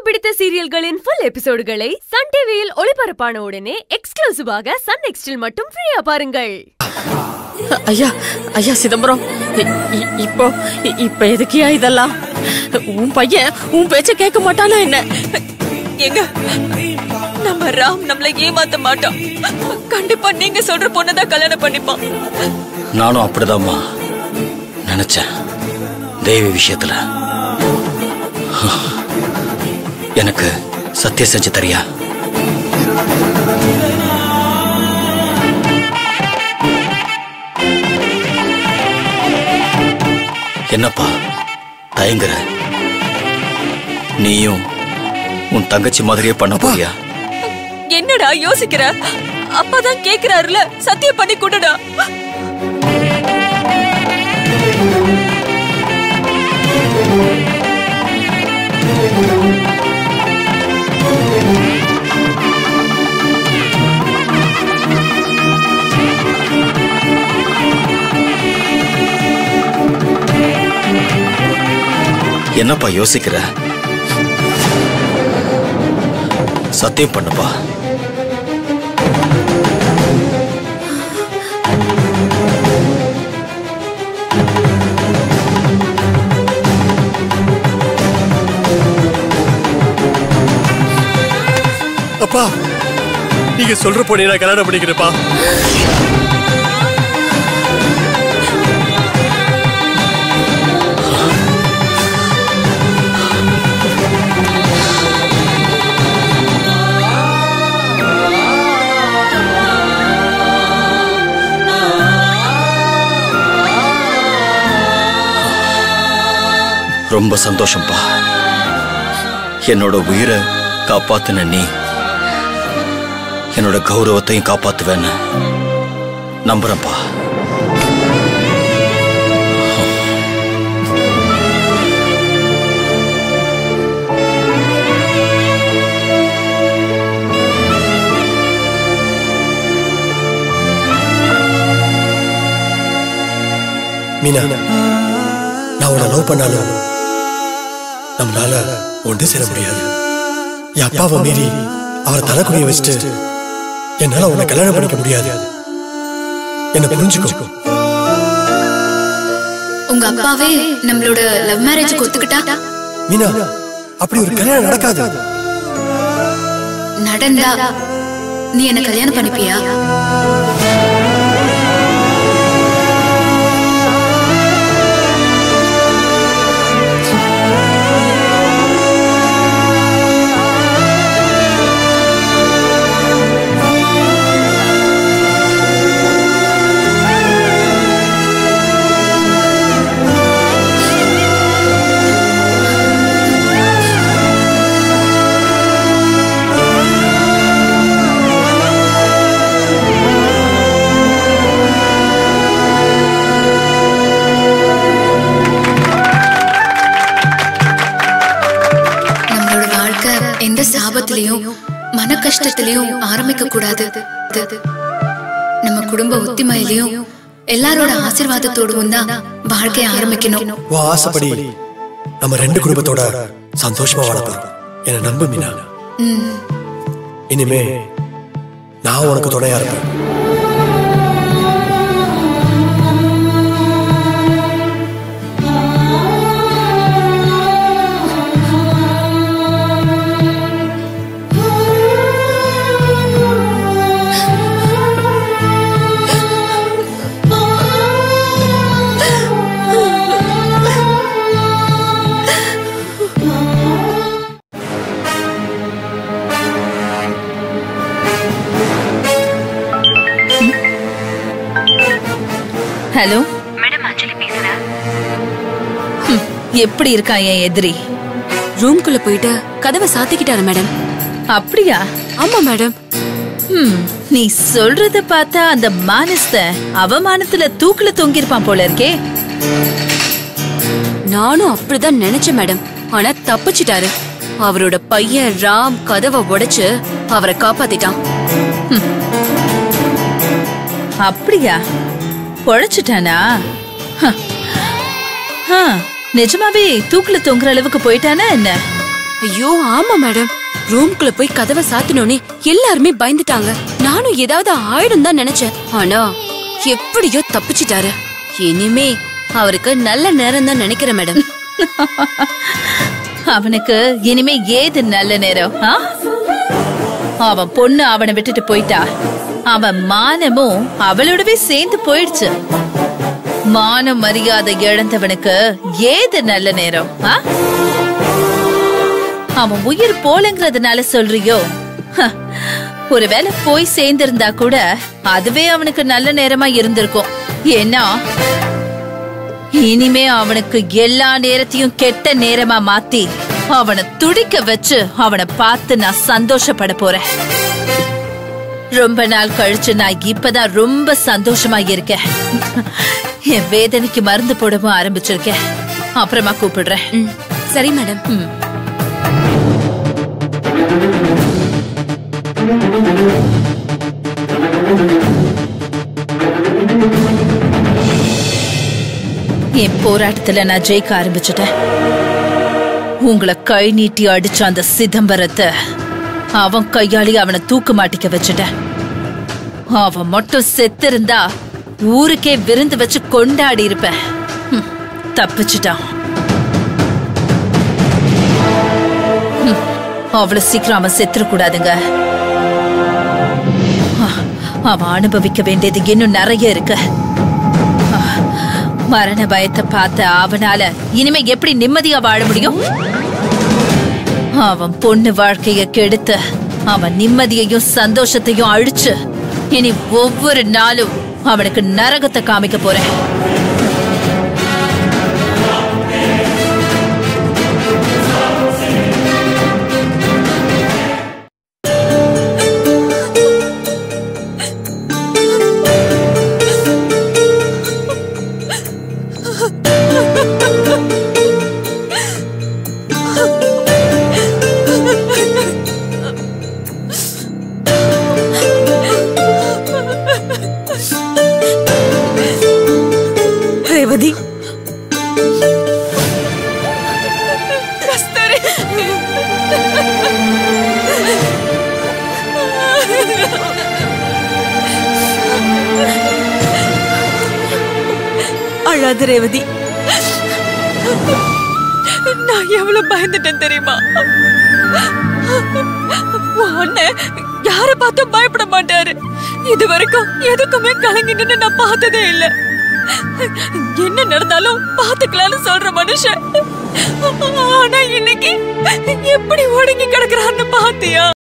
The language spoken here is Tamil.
பிடித்த சீரியல்களின் ஃபுல் எபிசோடுகளை சன் டிவியில் ஒளிபரப்பான உடனே எக்ஸ்க்ளூசிவாக சன் நெக்ஸ்டில் மட்டும் ஃப்ரீயா பாருங்கள் ஐயா ஐயா சிதம்பரம் இ- இ- இப்போ இ- இப்ப எதுக்கியா இதெல்லாம் உன் பையன் உன் பேச்ச கேட்க மாட்டானா என்ன எங்க நம்ம ராம் நம்மள ஏமாத்த மாட்டான் கண்டிப்பா நீங்க சொல்ற பொண்ணதான் கல்யாணம் பண்ணிப்பான் நானும் அப்படிதாம்மா நினைச்சேன் தேவி விஷயத்துல எனக்கு சத்தியம் செஞ்சு தரியா என்னப்பா தயங்குற நீயும் உன் தங்கச்சி மாதிரியே பண்ண போறியா என்னடா யோசிக்கிற அப்பாதான் கேக்குறாருல சத்தியம் பண்ணி கொடுடா என்னப்பா யோசிக்கிற சத்தியம் பண்ணுப்பா அப்பா நீங்க சொல்ற பொண்ணை நான் கல்யாணம் பண்ணிக்கிறேப்பா ரொம்ப சந்தோஷம்ப்பா என்னோட உயிரை காப்பாத்தின நீ என்னோட கௌரவத்தையும் காப்பாத்துவேன்னு நம்புறேன்ப்பா மீனா நான் உன்னை லவ் பண்ணாலும் நம்மளால ஒன்று சேர முடியாது என் அப்பாவை மீறி அவரை தலைக்குனிய வச்சுட்டு என்னால உன்னை கல்யாணம் பண்ணிக்க முடியாது என்ன புரிஞ்சுக்கோ உங்க அப்பாவே நம்மளோட லவ் மேரேஜுக்கு ஒத்துக்கிட்டா மீனா அப்படி ஒரு கல்யாணம் நடக்காது நடந்தா நீ என்ன கல்யாணம் பண்ணிப்பியா நம்மளோட வாழ்க்கை எந்த சாபத்திலையும் மன கஷ்டத்திலையும் ஆரம்பிக்க கூடாது நம்ம குடும்ப ஒத்திமையிலையும் எல்லாரோட ஆசீர்வாதத்தோடும் தான் வாழ்க்கையை ஆரம்பிக்கணும் உன் ஆசைப்படி நம்ம ரெண்டு குடும்பத்தோட சந்தோஷமா வாழப்போம் என்ன நம்பு மீனா ம் இனிமே நான் உனக்கு துணையா இருப்பேன் ஹலோ ஹம், எப்படி இருக்கா என் எதிரி ரூம்குள்ள போயிட்டு கதவை சாத்திக்கிட்டாரு மேடம் அப்படியா ஆமா மேடம் ஹம், நீ சொல்றத பார்த்தா அந்த மானஸ்த அவமானத்துல தூக்குல தொங்கிருப்பான் போல இருக்கே நானும் அப்படிதான் நினைச்சேன் மேடம் ஆனா தப்பிச்சிட்டாரு அவரோட பையன் ராம் கதவை உடைச்சு அவரை காப்பாத்திட்டான் அப்படியா பொழைச்சிட்டானா ஹ. ஹ, நிஜமாவே தூக்குல தொங்குற அளவுக்கு போயிட்டானா என்ன ஐயோ ஆமா மேடம் ரூம்குள்ள போய் கதவை சாத்தினோனே எல்லாருமே பயந்துட்டாங்க நானும் ஏதாவது ஆயிடும் தான் நினைச்சேன் ஆனா எப்படியோ தப்பிச்சிட்டாரு இனிமே அவருக்கு நல்ல நேரம் தான் நினைக்கிறேன் மேடம் அவனுக்கு இனிமே ஏது நல்ல நேரம் ஆ? அவன் பொண்ணு அவனை விட்டுட்டு போயிட்டா அவன் மானமும் அவளோடவே சேர்ந்து போயிடுச்சு மான மரியாதை இழந்தவனுக்கு ஏது நல்ல நேரம் ஆ? அவன் உயிர் போலங்கிறதுனால சொல்றியோ ஹ, ஒருவேளை போய் சேர்ந்திருந்தா கூட அதுவே அவனுக்கு நல்ல நேரமா இருந்திருக்கும் ஏன்னா இனிமே அவனுக்கு எல்லா நேரத்தையும் கெட்ட நேரமா மாத்தி அவனை துடிக்க வச்சு அவனை பார்த்து நான் சந்தோஷப்பட போறேன் ரொம்ப நாள் கழிச்சு நான் இப்பதான் ரொம்ப சந்தோஷமா இருக்கேன் என் வேதனைக்கு மருந்து போடவும் ஆரம்பிச்சிருக்கேன் அப்புறமா கூப்பிடுறேன் ம், சரி மேடம் ம். என் போராட்டத்துல நான் ஜெயிக்க ஆரம்பிச்சிட்டேன் உங்களை கை நீட்டி அடிச்ச அந்த சிதம்பரத்தை அவன் கையாளி அவனை தூக்கு மாட்டிக்க வச்சுட்டேன் அவன் மட்டும் செத்திருந்தா ஊருக்கே விருந்து வச்சு கொண்டாடி இருப்பேன் ஹம், தப்பிச்சிட்டான் ஹம், அவ்வளவு சீக்கிரம் அவன் செத்துறக்கூடாதுங்க அ- அவன் அனுபவிக்க வேண்டியது இன்னும் நிறைய இருக்கு அ, மரண பயத்தை பார்த்த அவனால இனிமே எப்படி நிம்மதியா வாழ முடியும் அவன் பொண்ணு வாழ்க்கைய கெடுத்து அவன் நிம்மதியையும் சந்தோஷத்தையும் அழிச்சு இனி ஒவ்வொரு நாளும் அவனுக்கு நரகத்தை காமிக்க போறேன் ரேவதி கஸ்தூரி அழாத ரேவதி நான் எவ்வளவு பயந்துட்டேன் தெரியுமா உன் அண்ணன் யார பார்த்தும் பயப்பட மாட்டாரு இது வரைக்கும் எதுக்குமே கலங்கி நின்னு நான் பார்த்ததே இல்ல என்ன நடந்தாலும் பாத்துக்கலாம்னு சொல்ற மனுஷன் ஆனா இன்னைக்கு எப்படி ஒடுங்கி கிடக்குறான்னு பாத்தியா